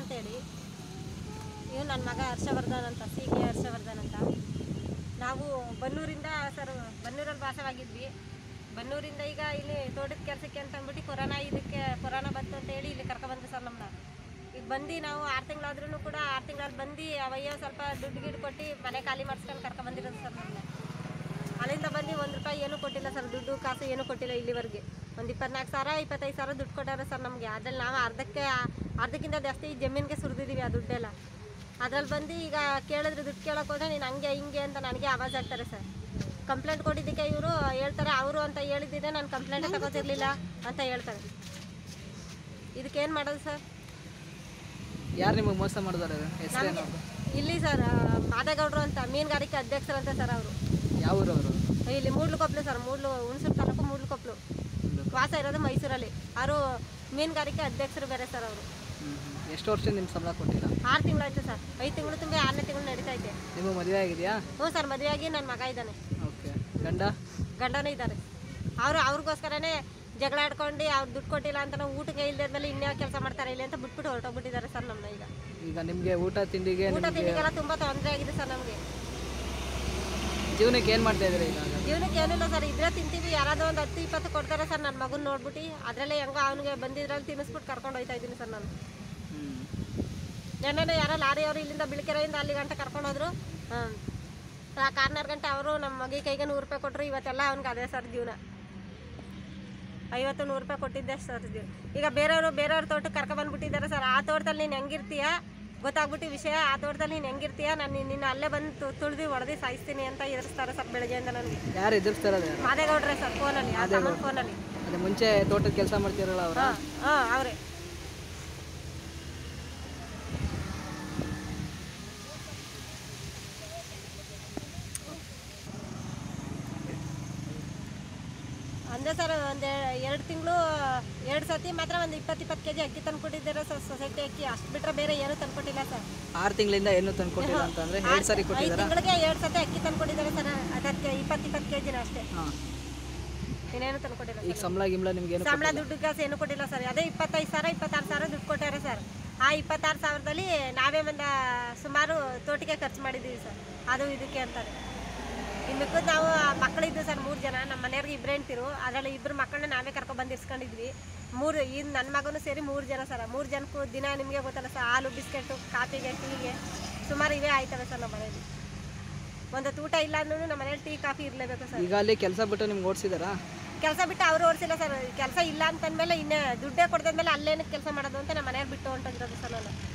ಅಂತೇಳಿ ಇವ್ ನನ್ನ ಮಗ ಹರ್ಷವರ್ಧನ್ ಅಂತ ಸಿ ಕೆ ಹರ್ಷವರ್ಧನ್ ಅಂತ ನಾವು ಬನ್ನೂರಿಂದ ಸರ್ ಬನ್ನೂರಲ್ಲಿ ವಾಸವಾಗಿದ್ವಿ ಬನ್ನೂರಿಂದ ಈಗ ಇಲ್ಲಿ ತೋಟದ ಕೆಲಸಕ್ಕೆ ಅಂತ ಅಂದ್ಬಿಟ್ಟು ಕೊರೋನಾ ಇದಕ್ಕೆ ಕೊರೋನಾ ಬಂತು ಅಂತ ಹೇಳಿ ಇಲ್ಲಿ ಕರ್ಕೊಬಂದು ಸರ್ ನಮ್ಮನ್ನ ಈಗ ಬಂದು ನಾವು ಆರು ತಿಂಗಳಾದ್ರೂ ಕೂಡ ಆರು ತಿಂಗಳಲ್ಲಿ ಬಂದು ಅವಯ್ಯ ಸ್ವಲ್ಪ ದುಡ್ಡು ಗಿಡ್ ಕೊಟ್ಟು ಮನೆ ಖಾಲಿ ಮಾಡಿಸ್ಕೊಂಡು ಕರ್ಕೊಬಂದಿರೋದು ಸರ್ ನಮ್ಮನ್ನ ಅಲ್ಲಿಂದ ಬಂದು ಒಂದು ರೂಪಾಯಿ ಏನೂ ಕೊಟ್ಟಿಲ್ಲ ಸರ್ ದುಡ್ಡು ಕಾಸು ಏನೂ ಕೊಟ್ಟಿಲ್ಲ ಇಲ್ಲಿವರೆಗೆ ಒಂದು ಇಪ್ಪತ್ನಾಲ್ಕು ಸಾವಿರ ಇಪ್ಪತ್ತೈದು ಸಾವಿರ ದುಡ್ಡು ಕೊಟ್ಟಾರೆ ಸರ್ ನಮಗೆ ಅದ್ರಲ್ಲಿ ನಾವು ಅರ್ಧಕ್ಕೆ ಅರ್ಧಕ್ಕಿಂತ ಜಾಸ್ತಿ ಜಮೀನಿಗೆ ಸುರಿದಿದ್ದೀವಿ ಆ ದುಡ್ಡೆಲ್ಲ ಅದ್ರಲ್ಲಿ ಬಂದು ಈಗ ಕೇಳಿದ್ರೆ ದುಡ್ಡು ಕೇಳೋಕೆ ಹೋದ್ರೆ ನೀನು ಹಂಗೆ ಹಿಂಗೆ ಅಂತ ನನಗೆ ಆವಾಜ್ ಆಗ್ತಾರೆ ಸರ್ ಕಂಪ್ಲೇಂಟ್ ಕೊಟ್ಟಿದ್ದಕ್ಕೆ ಇವರು ಹೇಳ್ತಾರೆ ಅವರು ಅಂತ ಹೇಳಿದ್ದಿದೆ ನಾನು ಕಂಪ್ಲೇಂಟೇ ತಗೋತಿರ್ಲಿಲ್ಲ ಅಂತ ಹೇಳ್ತಾರೆ ಇದಕ್ಕೇನು ಮಾಡೋದು ಸರ್ ಯಾರು ನಿಮಗೆ ಮೋಸ ಮಾಡಿದಾರೆ ಹೆಸರೇನು ನಮಗೆ ಇಲ್ಲಿ ಸರ್ ಮಾದೇಗೌಡರು ಅಂತ ಮೀನುಗಾರಿಕೆ ಅಧ್ಯಕ್ಷರು ಅಂತ ಸರ್ ಅವರು ಯಾವ ಊರು ಅವರು ಇಲ್ಲಿ ಮೂಡ್ಲುಕೊಪ್ಲು ಸರ್ ಮೂಡ್ಲು ಹುಣಸೂರು ತಾಲೂಕು ಮೂಡ್ಲುಕೊಪ್ಲು ವಾಸ ಇರೋದು ಮೈಸೂರಲ್ಲಿ ಅವರು ಮೀನುಗಾರಿಕೆ ಅಧ್ಯಕ್ಷರು ಬೇರೆ ಸರ್ ಅವರು ಎಷ್ಟು ವರ್ಷದಿಂದ ನಿಮ್ಮ ಸಂಬಳ ಕೊಟ್ಟಿಲ್ಲ ಆರು ತಿಂಗಳಾಯ್ತು ಸರ್ ಐದು ತಿಂಗಳು ತುಂಬಿ ಆರನೇ ತಿಂಗಳು ನಡೀತಾ ಐತೆ ನಿಮಗೆ ಮದುವೆ ಆಗಿದೆಯಾ ಹ್ಞೂ ಸರ್ ಮದುವೆಯಾಗಿ ನನ್ನ ಮಗ ಇದ್ದಾನೆ ಓಕೆ ಗಂಡ ಗಂಡನೇ ಇದ್ದಾರೆ ಅವರು ಅವ್ರಿಗೋಸ್ಕರನೇ ಜಗಳ ಆಡ್ಕೊಂಡು ಅವ್ರು ದುಡ್ಡು ಕೊಟ್ಟಿಲ್ಲ ಅಂತ ನಾವು ಊಟಕ್ಕೆ ಇಲ್ಲದ್ಮೇಲೆ ಇನ್ನೇ ಕೆಲಸ ಮಾಡ್ತಾರೆ ಇಲ್ಲಿ ಅಂತ ಬಿಟ್ಬಿಟ್ಟು ಹೊರಟೋಗ್ಬಿಟ್ಟಿದ್ದಾರೆ ಸರ್ ನಮ್ಮನ್ನ ಈಗ ಈಗ ನಿಮಗೆ ಊಟ ತಿಂಡಿಗೆ ಊಟ ನಿಮಗೆ ತಿಂಡಿಗೆಲ್ಲ ತುಂಬ ತೊಂದರೆ ಆಗಿದೆ ಸರ್ ನಮಗೆ ಜೀವನಕ್ಕೆ ಏನು ಮಾಡ್ತಾ ಇದ್ದೀರಿ ಈಗ ಹಾಗಾದ್ರೆ? ಜೀವನಕ್ಕೆ ಏನಿಲ್ಲ ಸರ್ ಇದ್ರೆ ತಿಂತೀವಿ ಯಾರಾದ್ರೂ ಒಂದು ಹತ್ತು ಇಪ್ಪತ್ತು ಕೊಡ್ತಾರೆ ಸರ್ ನನ್ನ ಮಗನ ನೋಡ್ಬಿಟ್ಟು ಅದರಲ್ಲೇ ಹೆಂಗೋ ಅವನಿಗೆ ಬಂದಿದ್ರಲ್ಲಿ ತಿನ್ನಿಸ್ಬಿಟ್ಟು ಕರ್ಕೊಂಡು ಹೋಗ್ತಾ ಇದ್ದೀನಿ ಸರ್ ನಾನು ಹ್ಮ್. ನೆನ್ನೆ ಯಾರೋ ಲಾರಿಯವರು ಇಲ್ಲಿಂದ ಬಿಳಿಕೆರೆಯಿಂದ ಅಲ್ಲಿ ಗಂಟೆ ಕರ್ಕೊಂಡು ಹೋದ್ರು ಹ್ಮ್. ಆ ಕಾರ್ನರ್ ಗಂಟೆ ಅವರು ನಮ್ಮ ಮಗಿ ಕೈಗೆ ನೂರು ರೂಪಾಯಿ ಕೊಟ್ಟರು ಇವತ್ತೆಲ್ಲ ಅವ್ನಿಗೆ ಅದೇ ಸರ್ ಜೀವನ ಐವತ್ತು ನೂರು ರೂಪಾಯಿ ಕೊಟ್ಟಿದ್ದೆ ಸರ್ ಜೀವನ ಈಗ ಬೇರೆಯವರು ಬೇರೆಯವ್ರ ತೋಟಕ್ಕೆ ಕರ್ಕೊಬಂದ್ಬಿಟ್ಟಿದ್ದಾರೆ ಸರ್ ಆ ತೋಟದಲ್ಲಿ ನೀನು ಹೆಂಗಿರ್ತೀಯ ಗೊತ್ತಾಗ್ಬಿಟ್ಟು ವಿಷಯ ಆ ತೋಟದಲ್ಲಿ ನೀನು ಹೆಂಗಿರ್ತೀಯ ನಾನು ನಿನ್ನ ಅಲ್ಲೇ ಬಂದು ತುಳಿದು ಹೊಡೆದು ಸಾಯಿಸ್ತೀನಿ ಅಂತ ಎದುರಿಸ್ತಾರೆ ಸರ್ ಬೆಳಗ್ಗೆಯಿಂದ ನನಗೆ ಯಾರು ಎದುರಿಸ್ತಾ ಇರೋದು ಯಾರು ಮಾದೇಗೌಡ್ರೆ ಸರ್ ಫೋನಲ್ಲಿ ಆ ತಮ್ಮನ ಫೋನಲ್ಲಿ ಅದೇ ಮುಂಚೆ ತೋಟದ ಕೆಲಸ ಮಾಡ್ತಿರಲ್ಲ ಅವರ ಹಾಂ ಹಾಂ ಅವರೇ ಅಂದ್ರೆ ಸರ್ ಒಂದು ಎರಡು ತಿಂಗಳು ಎರಡು ಸತಿ ಮಾತ್ರ ಒಂದು ಇಪ್ಪತ್ತು ಇಪ್ಪತ್ತು ಕೆ ಜಿ ಅಕ್ಕಿ ತಂದ್ಕೊಟ್ಟಿದ್ದಾರೆ ಸರ್ ಸೊಸೈಟಿ ಅಕ್ಕಿ ಅಷ್ಟು ಬಿಟ್ಟರೆ ಬೇರೆ ಏನೂ ತಂದ್ಕೊಟ್ಟಿಲ್ಲ ಸರ್ ಆರು ತಿಂಗಳಿಂದ ಏನು ತಂದ್ಕೊಟ್ಟಿಲ್ಲ ಅಂತಂದ್ರೆ ಎರಡು ಸಾರಿ ಐದು ಕೊಟ್ಟಿದ್ದಾರಾ ತಿಂಗಳಿಗೆ ಎರಡು ಸತಿ ಅಕ್ಕಿ ತಂದ್ಕೊಟ್ಟಿದ್ದಾರೆ ಸರ್ ಅದಕ್ಕೆ ಇಪ್ಪತ್ತು ಇಪ್ಪತ್ತು ಕೆ ಜಿನ ಅಷ್ಟೇ ಹಾಂ ಇನ್ನೇನು ತಂದ್ಕೊಟ್ಟಿಲ್ಲ ಈಗ ಸಂಬಳ ಗಿಂಬಳ ನಿಮ್ಗೆ ಏನು ಸಂಬಳ ದುಡ್ಡು ಕಾಸು ಏನು ಕೊಟ್ಟಿಲ್ಲ ಸರ್ ಅದೇ ಇಪ್ಪತ್ತೈದು ಸಾವಿರ ಇಪ್ಪತ್ತಾರು ಸಾವಿರ ದುಡ್ಡು ಕೊಟ್ಟಾರೆ ಸರ್ ಆ ಇಪ್ಪತ್ತಾರು ಸಾವಿರದಲ್ಲಿ ನಾವೇ ಒಂದು ಸುಮಾರು ತೋಟಿಗೆ ಖರ್ಚು ಮಾಡಿದ್ದೀವಿ ಸರ್ ಅದು ಇದಕ್ಕೆ ಅಂತಾರೆ ಇನ್ನು ಮಿಕ್ಕದ್ದು ನಾವು ಮಕ್ಕಳಿದ್ದು ಸರ್ ಮೂರು ಜನ ನಮ್ಮ ಮನೆಯವ್ರಿಗೆ ಇಬ್ಬರು ಹೆಣ್ತಿರು ಅದರಲ್ಲಿ ಇಬ್ಬರು ಮಕ್ಕಳನ್ನ ನಾವೇ ಕರ್ಕೊಂಡು ಬಂದು ಇಸ್ಕೊಂಡಿದ್ವಿ ಮೂರು ಇನ್ನು ನನ್ನ ಮಗನೂ ಸೇರಿ ಮೂರು ಜನ ಸರ್ ಮೂರು ಜನಕ್ಕೂ ದಿನ ನಿಮಗೆ ಗೊತ್ತಲ್ಲ ಸರ್ ಹಾಲು ಬಿಸ್ಕೆಟು ಕಾಫಿಗೆ ಟೀಗೆ ಸುಮಾರು ಇವೇ ಆಯ್ತವೆ ಸರ್ ನಮ್ಮ ಮನೇಲಿ ಒಂದು ಊಟ ಇಲ್ಲ ಅಂದ್ರೂ ನಮ್ಮ ಮನೇಲಿ ಟೀ ಕಾಫಿ ಇರಲೇಬೇಕು ಸರ್ ಈಗ ಅಲ್ಲಿ ಕೆಲಸ ಬಿಟ್ಟು ನಿಮ್ಗೆ ಓಡಿಸಿದಾರಾ ಕೆಲಸ ಬಿಟ್ಟು ಅವ್ರು ಓಡಿಸಿಲ್ಲ ಸರ್ ಕೆಲಸ ಇಲ್ಲ ಅಂತಂದ್ಮೇಲೆ ಇನ್ನೇ ದುಡ್ಡೇ ಕೊಡ್ದಂದ್ಮೇಲೆ ಅಲ್ಲೇನಕ್ಕೆ ಕೆಲಸ ಮಾಡೋದು ಅಂತ ನಮ್ಮ ಮನೆಯವ್ರು ಬಿಟ್ಟು ಹೊಂಟೋಗಿರೋದು ಸರ್ ನಾನು